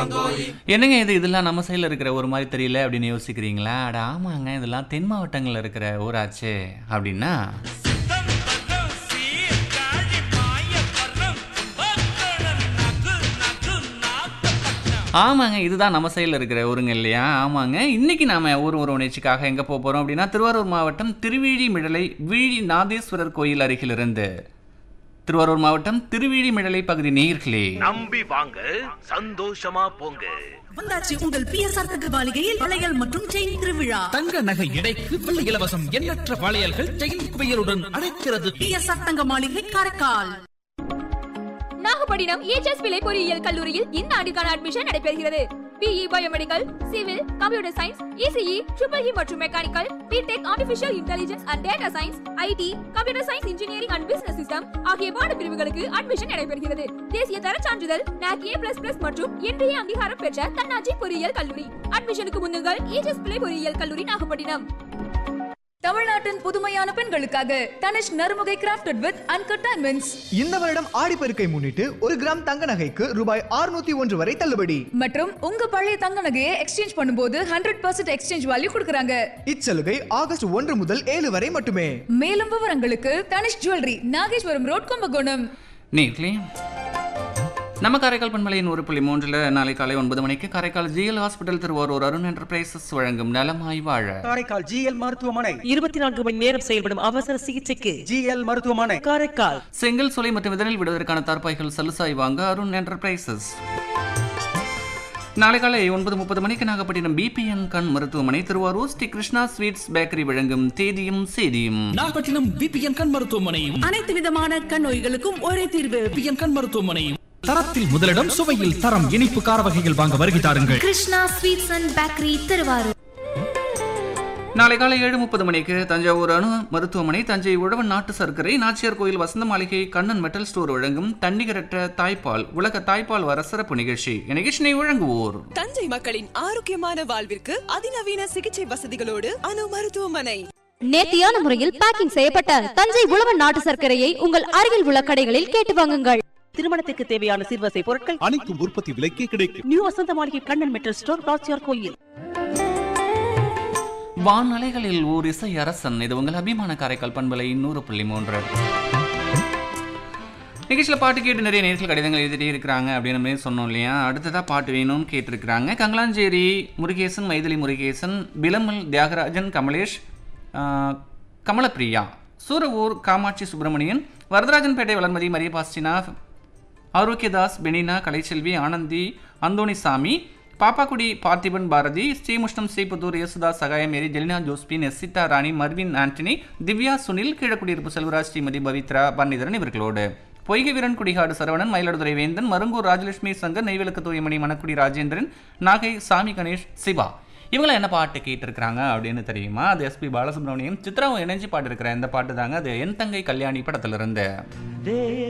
என்னங்க இது இதெல்லாம் நம்ம சைடில் இருக்கிற ஒரு மாதிரி தெரியல அப்படின்னு யோசிக்கிறீங்களா அட ஆமாங்க இதெல்லாம் தென் மாவட்டங்களில் இருக்கிற ஊராச்சே அப்படின்னா ஆமாங்க இதுதான் நம்ம சைடில் இருக்கிற ஊருங்க இல்லையா ஆமாங்க இன்னைக்கு நாம ஊர் ஒரு உணர்ச்சிக்காக எங்கே போக போகிறோம் அப்படின்னா திருவாரூர் மாவட்டம் திருவிழிமிழலை வீழி நாதேஸ்வரர் கோயில் அருகிலிருந்து திருவாரூர் மாவட்டம் திருவிழிமிழலை பகுதி நேயர்களே நம்பி வாங்க சந்தோஷமா போங்க வந்தாச்சு உங்கள் பிஎஸ்ஆர் தகவலிகையில் வளையல் மற்றும் செயின் திருவிழா தங்க நகை எடைக்கு வெள்ளி இலவசம் எண்ணற்ற வளையல்கள் செயின் குவியலுடன் அழைக்கிறது பிஎஸ்ஆர் தங்க மாளிகை காரைக்கால் நாகப்பட்டினம் ஏச்எஸ் பிள்ளை பொறியியல் கல்லூரியில் இந்த ஆண்டுக்கான அட்மிஷன் நடைபெறுகிறது BE biomedical civil computer science ECE triple E மற்றும் mechanical B Tech artificial intelligence and data science IT computer science engineering and business system ஆகிய பாடப்பிரிவுகளுக்கு அட்மிஷன் நடைபெறுகிறது தேசிய தர சான்றிதழ் NAC A++ மற்றும் இன்றைய அங்கீகாரம் பெற்ற தன்னாட்சி பொறியியல் கல்லூரி அட்மிஷனுக்கு முன்னுங்கள் ஏச்எஸ் பிள்ளை பொறியியல் கல்லூரி நாகப்பட்டினம் தமிழ்நாட்டின் புதுமையான பெண்களுக்காக Tanishq Narumugai crafted with uncut diamonds இந்த வருடம் ஆடிப்பெருக்கை முன்னிட்டு ஒரு கிராம் தங்க நகைக்கு ரூபாய் 601 ஒன்று வரை தள்ளுபடி மற்றும் உங்க பழைய தங்க நகையை எக்ஸ்சேஞ்ச் பண்ணும்போது ஹண்ட்ரட் பர்சன்ட் எக்ஸ்சேஞ்ச் வேல்யூ கொடுக்குறாங்க இச்சலுகை ஆகஸ்ட் ஒன்று முதல் ஏழு வரை மட்டுமே மேலும் விவரங்களுக்கு தனிஷ் ஜுவல்லரி நாகேஸ்வரம் ரோட் கும்பகோணம் நேர்களே நம்ம காரைக்கால் பண்பலையின் ஒரு புள்ளி மூன்றில் நாளை காலை ஒன்பது மணிக்கு Karaikal GL hospital Thiruvarur Arun enterprises வழங்கும் நலமாய் வாழ காரைக்கால் ஜிஎல் மருத்துவமனை இருபத்தி நான்கு மணி நேரம் செயல்படும் அவசர சிகிச்சைக்கு ஜிஎல் மருத்துவமனை காரைக்கால் செங்கல் சோலை மற்றும் இதனில் விடுவதற்கான தற்பாய்கள் சலுசாய் வாங்க அருண் என்டர்பிரைசஸ் நாளை காலை ஒன்பது முப்பது மணிக்கு நாகப்பட்டினம் பிபிஎன் கண் மருத்துவமனை திருவாரூர் ஸ்ரீ கிருஷ்ணா ஸ்வீட்ஸ் பேக்கரி வழங்கும் தேதியும் செய்தியும் நாகப்பட்டினம் பிபிஎன் கண் மருத்துவமனையும் அனைத்து விதமான கண் நோய்களுக்கும் ஒரே தீர்வு பிபிஎன் கண் மருத்துவமனையும் தரத்தில் முதலிடம் சுவையில் தரம் இனிப்பு கார வகைகள் வாங்க வருகை தாருங்கள் Krishna sweets and bakery Thiruvarur நாளை காலை ஏழு முப்பது மணிக்கு தஞ்சாவூர் அணு மருத்துவமனை தஞ்சை உழவன் நாட்டு சர்க்கரை நாச்சியார் கோயில் வசந்த மாளிகை கண்ணன் மெட்டல் ஸ்டோர் வழங்கும் தன்னிகரற்ற தாய்ப்பால் உலக தாய்ப்பால் வர சிறப்பு நிகழ்ச்சி இந்நிகழ்ச்சியை வழங்குவோர் தஞ்சை மக்களின் ஆரோக்கியமான வாழ்விற்கு அதிநவீன சிகிச்சை வசதிகளோடு அணு மருத்துவமனை நேர்த்தியான முறையில் பேக்கிங் செய்யப்பட்ட தஞ்சை உழவன் நாட்டு சர்க்கரையை உங்கள் அருகில் உள்ள கடைகளில் கேட்டு வாங்குங்கள் திருமணத்துக்கு தேவையான சிறுவசை பொருட்கள் அனைத்தும் உற்பத்தி விலைக்கே கிடைக்கும் நியூ வசந்த மாளிகை கண்ணன் மெட்டல் ஸ்டோர் ராச்சியார் கோயில் வானலைகளில் ஓர் இசை அரசன் இது உங்கள் அபிமான காரைக்கால் பண்பலை நூறு புள்ளி மூன்று நிகழ்ச்சியில் பாட்டு கேட்டு நிறைய நேர்கள் கடிதங்கள் எழுதிட்டே இருக்கிறாங்க அப்படின்னு மாதிரி சொன்னோம் இல்லையா அடுத்ததாக பாட்டு வேணும்னு கேட்டிருக்கிறாங்க கங்கலாஞ்சேரி முருகேசன் மைதிலி முருகேசன் பிலமல் தியாகராஜன் கமலேஷ் ஆஹ், கமலப்பிரியா சூரவூர் காமாட்சி சுப்பிரமணியன் வரதராஜன்பேட்டை வளர்மதி மரிய பாஸ்டினா ஆரோக்கியதாஸ் பெனினா கலைச்செல்வி ஆனந்தி அந்தோணிசாமி பாப்பாக்குடி பார்த்திபன் பாரதி ஸ்ரீமுஷ்ணம் ஸ்ரீபுத்தூர் யேசுதாஸ் சகாயம் மேரி ஜெலினா ஜோஸ்பின் எஸ்சிதா ராணி மர்வின் ஆண்டனி திவ்யா சுனில் கீழக்குடியிருப்பு செல்வராஜ் ஸ்ரீமதி பவித்ரா பரணிதரன் இவர்களோடு பொய்கை வீரன் குடிகாடு சரவணன் மயிலாடுதுறை வேந்தன் மருங்கூர் ராஜலட்சுமி சங்கர் நெய்விளக்கு தூயமணி மணக்குடி ராஜேந்திரன் நாகை சாமி கணேஷ் சிவா இவங்களாம் என்ன பாட்டு கேட்டிருக்கிறாங்க அப்படின்னு தெரியுமா அது எஸ்பி பாலசுப்ரமணியம் சித்ராவும் இணைஞ்சு பாட்டு இருக்கிற இந்த பாட்டு தாங்க அது என் தங்கை கல்யாணி படத்துல இருந்து